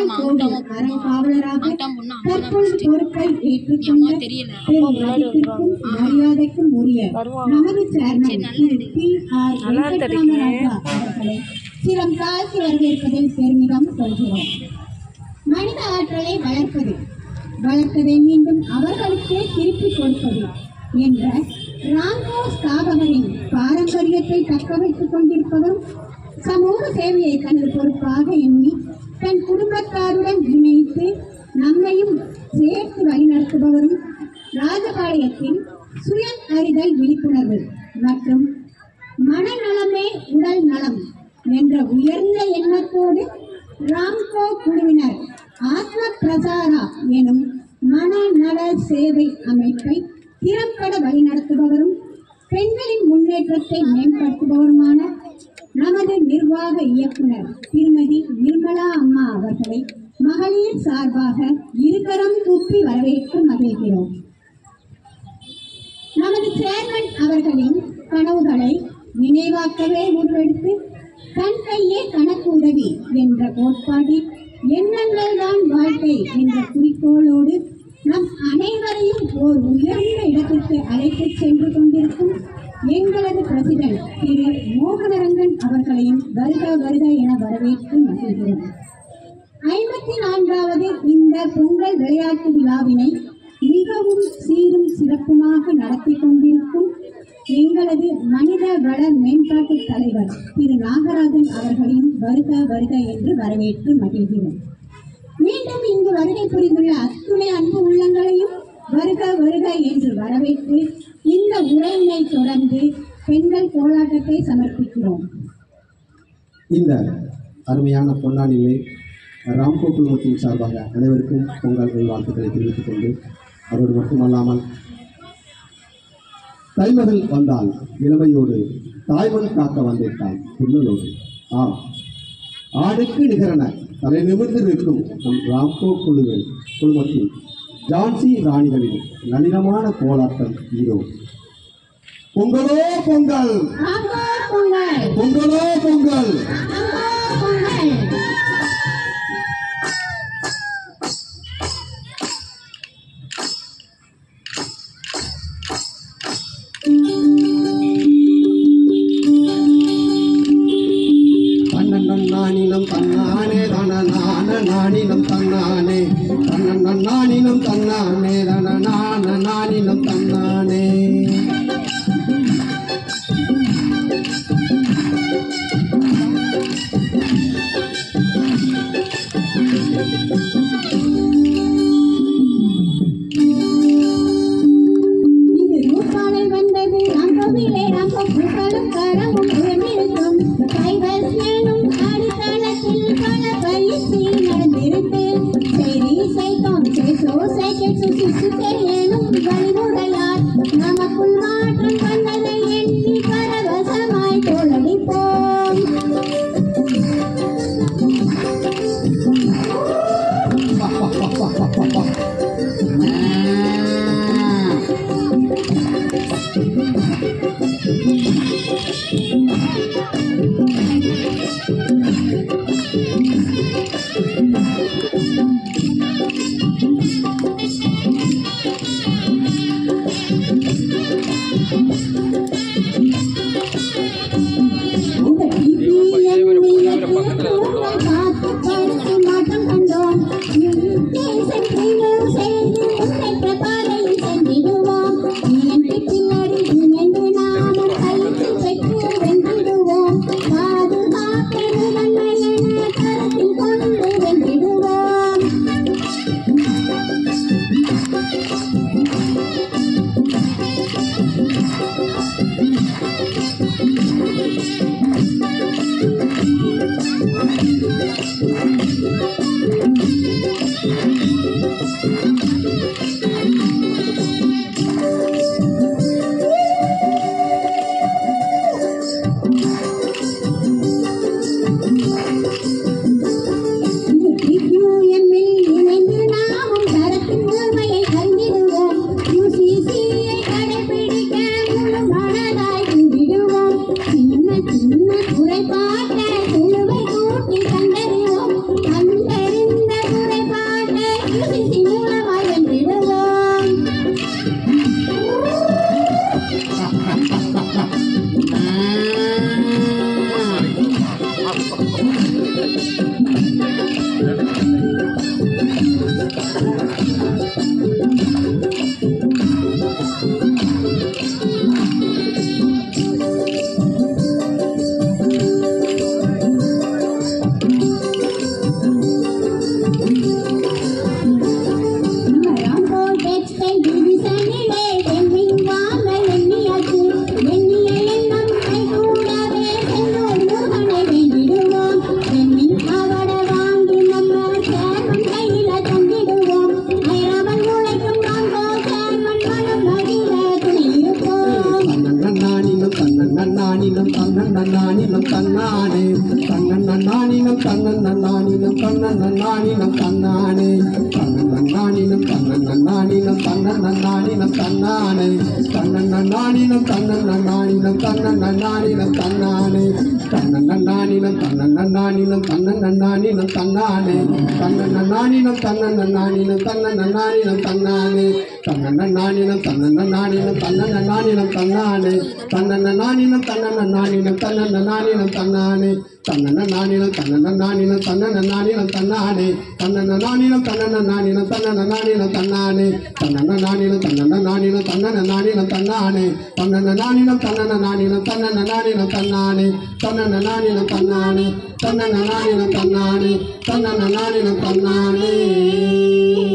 கோவில் அரண் காவலராக அங்கிட்டாம் பொண்ணு அம்மா தான் தற்போது பொறுப்பை அம்மா ஏற்றுக்கொண்ட தெரியல பெரும் மதிப்பிற்கும் மரியாதைக்கும் உரிய நமது சேர்மன் பி ஆர் வெங்கட்ராமராஜா அவர்களை சிரம் தாழ்த்தி வரவேற்பதில் பெருமிதம் கொள்கிறோம் மனித ஆற்றலை வளர்ப்பது வளர்ப்பதை மீண்டும் அவர்களுக்கே திருப்பிக் கொடுப்பது என்ற ராங்கோ ஸ்தாபகரின் பாரம்பரியத்தை தக்க வைத்துக் கொண்டிருப்பவரும் சமூக சேவையை தனது பொறுப்பாக எண்ணி தன் குடும்பத்தாருடன் இணைத்து நம்மையும் சேர்த்து வழிநடத்துபவரும் ராஜபாளையத்தின் சுய அறிதல் விழிப்புணர்வு மற்றும் மனநலமே உடல் நலம் என்ற உயர்ந்த எண்ணத்தோடு ராம்கோ குழுவினர் ஆத்ம பிரசாரா எனும் மனநல சேவை அமைப்பை திறம்பட வழிநடத்துபவரும் பெண்களின் முன்னேற்றத்தை மேம்படுத்துபவருமான நமது நிர்வாக இயக்குனர் திருமதி நிர்மலா அம்மா அவர்களை மகளிர் சார்பாக இருகரம் கூப்பி வரவேற்று மகிழ்கிறோம் நமது சேர்மன் அவர்களின் கனவுகளை நினைவாக்கவே உருவெடுத்து தன் கையே கணக்கு உதவி என்ற கோட்பாடில் எண்ணங்கள் தான் வாழ்க்கை என்ற குறிக்கோளோடு நம் அனைவரையும் ஓர் உயர்ந்த இடத்திற்கு அழைத்துச் சென்று கொண்டிருக்கும் எங்களது பிரசிடென்ட் திரு மோகனரங்கன் அவர்களையும் வருக வருக என வரவேற்று மகிழ்கிறோம் ஐம்பத்தி நான்காவது இந்த பொங்கல் விளையாட்டு விழாவினை மிகவும் சீரும் சிறப்புமாக நடத்தி கொண்டிருக்கும் எங்களது மனித வள மேம்பாட்டு தலைவர் திரு நாகராஜன் அவர்களையும் வருக வருக என்று வரவேற்று மகிழ்கிறோம் மீண்டும் இங்கு வருகை புரிந்துள்ள அத்துணை அன்பு உள்ளங்களையும் வருக வருக என்று வரவேற்று இந்த உரையினை தொடர்ந்து பெண்கள் கோலாட்டத்தை சமர்ப்பிக்கிறோம் இந்த அருமையான பொன்னாளிலே ராம்கோ குழுமத்தின் சார்பாக அனைவருக்கும் பொங்கல் நல்வாழ்த்துக்களை தெரிவித்துக் கொண்டு அதோடு மட்டுமல்லாமல் தைமகள் வந்தால் இளமையோடு தாய்மொழி காக்க வந்திருக்கான் புல்லலோடு ஆம் ஆணுக்கு நிகரன தலை நிமிர்ந்து நிற்கும் நம் ராம்கோ குழுவில் குழுமத்தில் ஜான்சி ராணிகளின் நளினமான கோலாட்டம் ஹீரோ பொங்கலோ பொங்கல் ஆங்கோ பொங்கல் பொங்கலோ பொங்கல் ஆங்கோ பொங்கல் தன்னன் நானினம் தன்னானே தன நான நானினம் தன்னானே தன்னன் நானினம் தன்னானே தன நான நானினம் தன்னானே இது ரூபாலை வந்தது ராங்கோவிலே ராங்கோ பூக்களும் கரமும் உயர்ந்திருக்கும் கைகள் சேனும் அடித்தளத்தில் பல பயிற்சி நடந்திருக்கு சரி சைத்தோம் சேசோ சைக்கிள் சுசி சுத்தையேனும் வழிமுறையால் நமக்குள் மாற்றம் வந்ததை எண்ணி பரவசமாய் தோலடிப்போம் இந்த டிபிஎம் பார்த்து படித்து மாற்றம் கண்டோம் தேசம் செய்வோம் செய்து முன்னேற்ற பாதையில் சென்றிடுவோம் இணைந்து பின்னாடி இணைந்து நாமும் பயிற்சி பெற்று வென்றிடுவோம் பாதுகாக்க நன்மை என கருத்தில் கொண்டு வென்றிடுவோம் QQMல் இணைந்து நாமும் தரத்தின் உண்மையை அறிந்திடுவோம் QCC-யை கடைபிடிக்க முழு மனதாய் கூடிடுவோம் சின்ன சின்ன குறைபாட்ட குழுவை கூட்டி கண்டறிவோம் கண்டறிந்த நானினம் தன்னானே தன்னன் நானினம் தன்னன் நானினம் தன்னன் நானினம் தன்னானே தன்னன் நானினம் தன்னன் நானினம் தன்னன் நானினம் தன்னானே தன்னன் நானினம் தன்னன் நானினம் தன்னன் நானினம் தன்னானே தன்னன் நானினம் தன்னன் நானினம் தன்னன் நானினம் தன்னானே தன்னன் நானினம் தன்னன் நானினம் தன்னன் நானினம் தன்னானே தன்னன் நானினம் தன்னன் நானினம் தன்னன் நானினம் தன்னானே தன்னன நானினம் தன்னன நானினம் தன்னன நானினம் தன்னானே தன்னன நானினம் தன்னன நானினம் தன்னன நானினம் தன்னானே தன்னன நானினம் தன்னன நானினம் தன்னன நானினம் தன்னானே தன்னன நானினம் தன்னன நானினம் தன்னன நானினம் தன்னானே தன்னன நானினம் தன்னானே தன்னன நானினம் தன்னானே தன்னன நானினம் தன்னானே